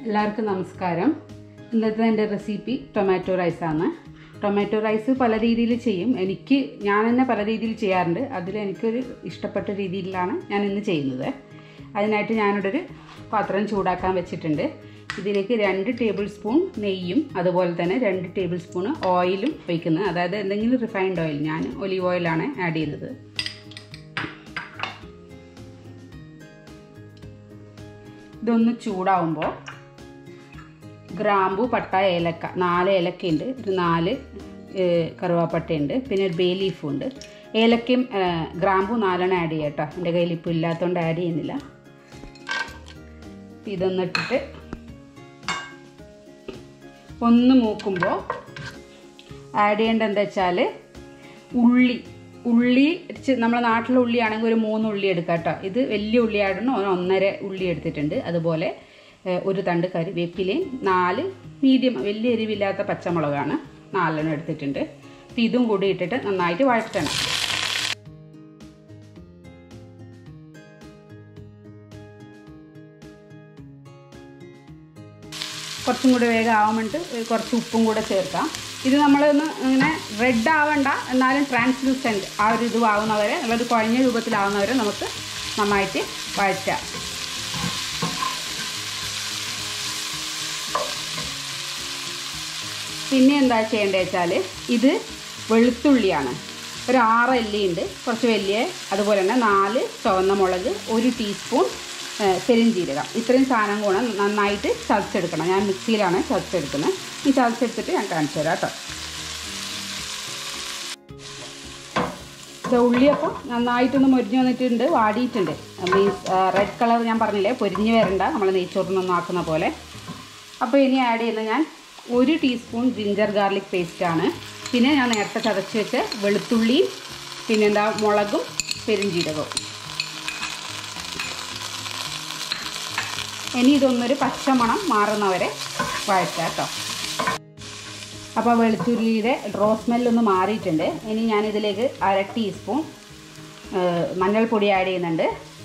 എല്ലാവർക്കും നമസ്കാരം ഇന്നത്തെ എൻ്റെ റെസിപ്പി ടൊമാറ്റോ റൈസാണ് ടൊമാറ്റോ റൈസ് പല രീതിയിൽ ചെയ്യും എനിക്ക് ഞാൻ തന്നെ പല രീതിയിൽ ചെയ്യാറുണ്ട് അതിൽ എനിക്കൊരു ഇഷ്ടപ്പെട്ട രീതിയിലാണ് ഞാൻ ഇന്ന് ചെയ്യുന്നത് അതിനായിട്ട് ഞാനിവിടെ ഒരു പാത്രം ചൂടാക്കാൻ വെച്ചിട്ടുണ്ട് ഇതിലേക്ക് രണ്ട് ടേബിൾ സ്പൂൺ നെയ്യും അതുപോലെ തന്നെ രണ്ട് ടേബിൾ സ്പൂൺ ഓയിലും ഒഴിക്കുന്നത് അതായത് എന്തെങ്കിലും റിഫൈൻഡ് ഓയിൽ ഞാൻ ഒലീവ് ഓയിലാണ് ആഡ് ചെയ്യുന്നത് ഇതൊന്ന് ചൂടാവുമ്പോൾ ഗ്രാമ്പു പട്ട ഏലക്ക നാല് ഏലക്കയുണ്ട് ഒരു നാല് കറുവാപ്പട്ടയുണ്ട് പിന്നെ ഒരു ബേ ലീഫും ഉണ്ട് ഏലക്കയും ഗ്രാമ്പു നാലെണ്ണം ആഡ് ചെയ്യാം കേട്ടോ എൻ്റെ കയ്യിൽ ഇപ്പോൾ ഇല്ലാത്തതുകൊണ്ട് ആഡ് ചെയ്യുന്നില്ല ഇതൊന്ന് ഇട്ടിട്ട് ഒന്ന് മൂക്കുമ്പോൾ ആഡ് ചെയ്യേണ്ടത് എന്താ വെച്ചാൽ ഉള്ളി ഉള്ളി നമ്മളെ നാട്ടിലെ ഉള്ളിയാണെങ്കിൽ ഒരു മൂന്ന് ഉള്ളി എടുക്കാം കേട്ടോ ഇത് വലിയ ഉള്ളി ആടണം ഒരു ഒന്നര ഉള്ളി എടുത്തിട്ടുണ്ട് അതുപോലെ ഒരു തണ്ട് കറിവേപ്പിലയും നാല് മീഡിയം വലിയ എരിവില്ലാത്ത പച്ചമുളകാണ് നാലെണ്ണം എടുത്തിട്ടുണ്ട് അപ്പം ഇതും കൂടി ഇട്ടിട്ട് നന്നായിട്ട് വഴറ്റണം കുറച്ചും കൂടെ വേഗം ആവാൻ വേണ്ടിയിട്ട് കുറച്ച് ഉപ്പും കൂടെ ചേർക്കാം ഇത് നമ്മളൊന്ന് ഇങ്ങനെ റെഡ് ആവണ്ട എന്നാലും ട്രാൻസ്ലൂസൻറ്റ് ആ ഒരു ഇത് ആവുന്നവരെ നല്ലൊരു കുഴഞ്ഞ രൂപത്തിലാവുന്നവരെ നമുക്ക് നന്നായിട്ട് വഴറ്റാം പിന്നെ എന്താ ചെയ്യേണ്ടത് വെച്ചാൽ ഇത് വെളുത്തുള്ളിയാണ് ഒരു ആറ് എല്ലിയുണ്ട് കുറച്ച് വലിയ അതുപോലെ തന്നെ നാല് ചുവന്ന മുളക് ഒരു ടീസ്പൂൺ പെരിഞ്ചീരകം ഇത്രയും സാധനം കൂടെ നന്നായിട്ട് ചതച്ചെടുക്കണം ഞാൻ മിക്സിയിലാണ് ചതച്ചെടുക്കുന്നത് ഈ ചതച്ചെടുത്തിട്ട് ഞാൻ കാണിച്ചു തരാം കേട്ടോ ഉള്ളിയപ്പം നന്നായിട്ടൊന്ന് മൊരിഞ്ഞ് വന്നിട്ടുണ്ട് വാടിയിട്ടുണ്ട് മീൻസ് റെഡ് കളർ ഞാൻ പറഞ്ഞില്ലേ പൊരിഞ്ഞ് വരണ്ട നമ്മൾ നെയ്ച്ചോറിനൊന്നും ആക്കുന്ന പോലെ അപ്പോൾ ഇനി ആഡ് ചെയ്യുന്നത് ഞാൻ ഒരു ടീസ്പൂൺ ജിഞ്ചർ ഗാർലിക് പേസ്റ്റാണ് പിന്നെ ഞാൻ നേരത്തെ ചതച്ച് വെച്ച വെളുത്തുള്ളിയും പിന്നെന്താ മുളകും പെരിഞ്ചീരകവും ഇനി ഇതൊന്നൊരു പച്ചമണം മാറുന്നവരെ വഴറ്റാം കേട്ടോ അപ്പോൾ വെളുത്തുള്ളിയുടെ റോ സ്മെല്ലൊന്ന് മാറിയിട്ടുണ്ട് ഇനി ഞാനിതിലേക്ക് അര ടീസ്പൂൺ മഞ്ഞൾപ്പൊടി ആഡ് ചെയ്യുന്നുണ്ട്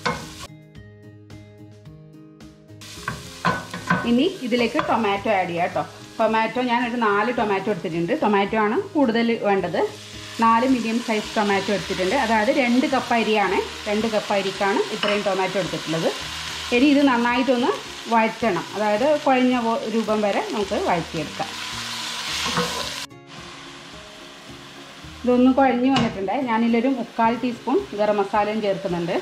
ഇനി ഇതിലേക്ക് ടൊമാറ്റോ ആഡ് ചെയ്യാം കേട്ടോ ടൊമാറ്റോ ഞാനൊരു നാല് ടൊമാറ്റോ എടുത്തിട്ടുണ്ട് ടൊമാറ്റോ ആണ് കൂടുതൽ വേണ്ടത് നാല് മീഡിയം സൈസ് ടൊമാറ്റോ എടുത്തിട്ടുണ്ട് അതായത് രണ്ട് കപ്പ് അരിയാണ് രണ്ട് കപ്പ് അരിക്കാണ് ഇത്രയും ടൊമാറ്റോ എടുത്തിട്ടുള്ളത് ഇനി ഇത് നന്നായിട്ടൊന്ന് വഴറ്റണം അതായത് കുഴഞ്ഞ രൂപം വരെ നമുക്ക് വഴറ്റിയെടുക്കാം ഇതൊന്ന് കുഴഞ്ഞു വന്നിട്ടുണ്ട് ഞാനിതിലൊരു മുക്കാൽ ടീസ്പൂൺ ഗരം മസാലയും ചേർക്കുന്നുണ്ട്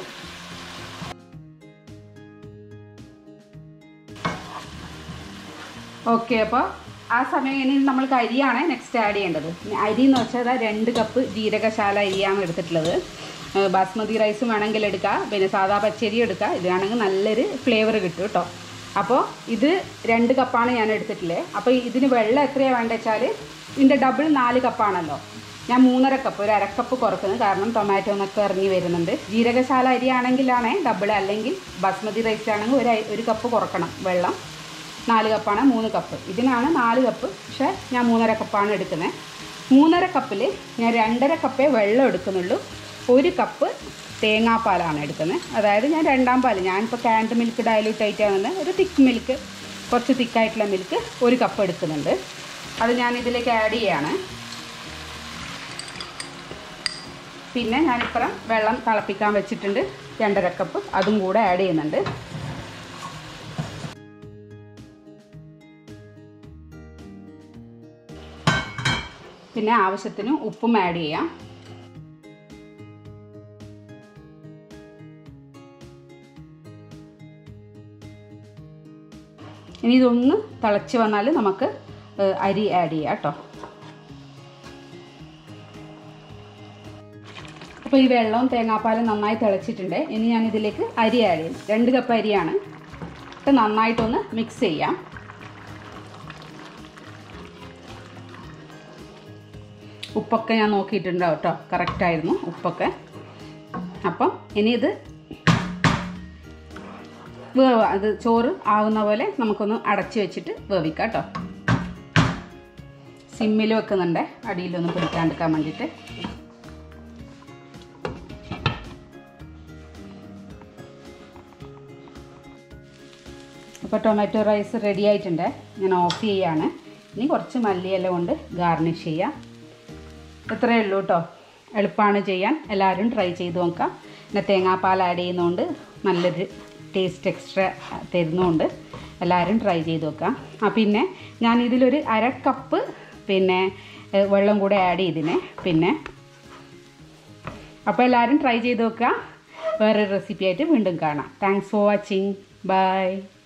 ഓക്കെ അപ്പോൾ ആ സമയം ഇനി നമ്മൾക്ക് അരിയാണ് നെക്സ്റ്റ് ആഡ് ചെയ്യേണ്ടത് അരി എന്ന് വെച്ചാൽ രണ്ട് കപ്പ് ജീരകശാല അരിയാണ് എടുത്തിട്ടുള്ളത് ബാസ്മതി റൈസും വേണമെങ്കിൽ എടുക്കാം പിന്നെ സാധാ പച്ചരി എടുക്കാം ഇതാണെങ്കിൽ നല്ലൊരു ഫ്ലേവർ കിട്ടും കേട്ടോ അപ്പോൾ ഇത് രണ്ട് കപ്പാണ് ഞാൻ എടുത്തിട്ടുള്ളത് അപ്പോൾ ഇതിന് വെള്ളം എത്രയാണ് വേണ്ടത് വെച്ചാൽ ഇതിൻ്റെ ഡബിൾ നാല് കപ്പാണല്ലോ ഞാൻ മൂന്നര കപ്പ് ഒരു അരക്കപ്പ് കുറക്കുന്നത് കാരണം ടൊമാറ്റോ എന്നൊക്കെ ഇറങ്ങി വരുന്നുണ്ട് ജീരകശാല അരി ആണെങ്കിലാണേ ഡബിൾ അല്ലെങ്കിൽ ബാസ്മതി റൈസ് ആണെങ്കിൽ ഒരു ഒരു കപ്പ് കുറക്കണം വെള്ളം നാല് കപ്പാണ് മൂന്ന് കപ്പ് ഇതിനാണ് നാല് കപ്പ് പക്ഷേ ഞാൻ മൂന്നര കപ്പാണ് എടുക്കുന്നത് മൂന്നര കപ്പിൽ ഞാൻ രണ്ടര കപ്പേ വെള്ളം എടുക്കുന്നുള്ളൂ ഒരു കപ്പ് തേങ്ങാപ്പാലാണ് എടുക്കുന്നത് അതായത് ഞാൻ രണ്ടാം പാൽ ഞാനിപ്പോൾ കാൻഡ് മിൽക്ക് ഡയലൂട്ട് ആയിട്ടാണ് ഒരു തിക്ക് മിൽക്ക് കുറച്ച് തിക്കായിട്ടുള്ള മിൽക്ക് ഒരു കപ്പ് എടുക്കുന്നുണ്ട് അത് ഞാൻ ഇതിലേക്ക് ആഡ് ചെയ്യാണ് പിന്നെ ഞാനിപ്പുറം വെള്ളം തിളപ്പിക്കാൻ വെച്ചിട്ടുണ്ട് രണ്ടര കപ്പ് അതും കൂടെ ആഡ് ചെയ്യുന്നുണ്ട് പിന്നെ ആവശ്യത്തിന് ഉപ്പും ആഡ് ചെയ്യാം ഇനി ഇതൊന്ന് തിളച്ച് വന്നാൽ നമുക്ക് അരി ആഡ് ചെയ്യാം കേട്ടോ അപ്പോൾ ഈ വെള്ളവും തേങ്ങാപ്പാലും നന്നായി തിളച്ചിട്ടുണ്ട് ഇനി ഞാൻ ഇതിലേക്ക് അരി ആഡ് ചെയ്യും രണ്ട് കപ്പ് അരിയാണ് ഇട്ട് നന്നായിട്ടൊന്ന് മിക്സ് ചെയ്യാം ഉപ്പൊക്കെ ഞാൻ നോക്കിയിട്ടുണ്ടാവും കേട്ടോ കറക്റ്റായിരുന്നു ഉപ്പൊക്കെ അപ്പം ഇനി ഇത് വേവ് അത് ചോറ് ആവുന്ന പോലെ നമുക്കൊന്ന് അടച്ചു വെച്ചിട്ട് വേവിക്കാം കേട്ടോ സിമ്മിൽ വെക്കുന്നുണ്ട് അടിയിലൊന്ന് പിടിക്കാണ്ടിരിക്കാൻ വേണ്ടിയിട്ട് അപ്പോൾ ടൊമാറ്റോ റൈസ് റെഡി ആയിട്ടുണ്ട് ഞാൻ ഓഫ് ചെയ്യാണ് ഇനി കുറച്ച് മല്ലിയില കൊണ്ട് ഗാർണിഷ് ചെയ്യാം ഇത്രയേ ഉള്ളൂ കേട്ടോ എളുപ്പമാണ് ചെയ്യാൻ എല്ലാവരും ട്രൈ ചെയ്ത് നോക്കാം പിന്നെ തേങ്ങാപ്പാൽ ആഡ് ചെയ്യുന്നതുകൊണ്ട് നല്ലൊരു ടേസ്റ്റ് എക്സ്ട്രാ തരുന്നുണ്ട് എല്ലാവരും ട്രൈ ചെയ്ത് നോക്കാം ആ പിന്നെ ഞാൻ ഇതിലൊരു അര കപ്പ് പിന്നെ ഏഹ്, വെള്ളം കൂടെ ആഡ് ചെയ്തിനെ പിന്നെ അപ്പോൾ എല്ലാവരും ട്രൈ ചെയ്ത് നോക്കുക വേറൊരു റെസിപ്പി ആയിട്ട് വീണ്ടും കാണാം താങ്ക്സ് ഫോർ വാച്ചിങ് ബൈ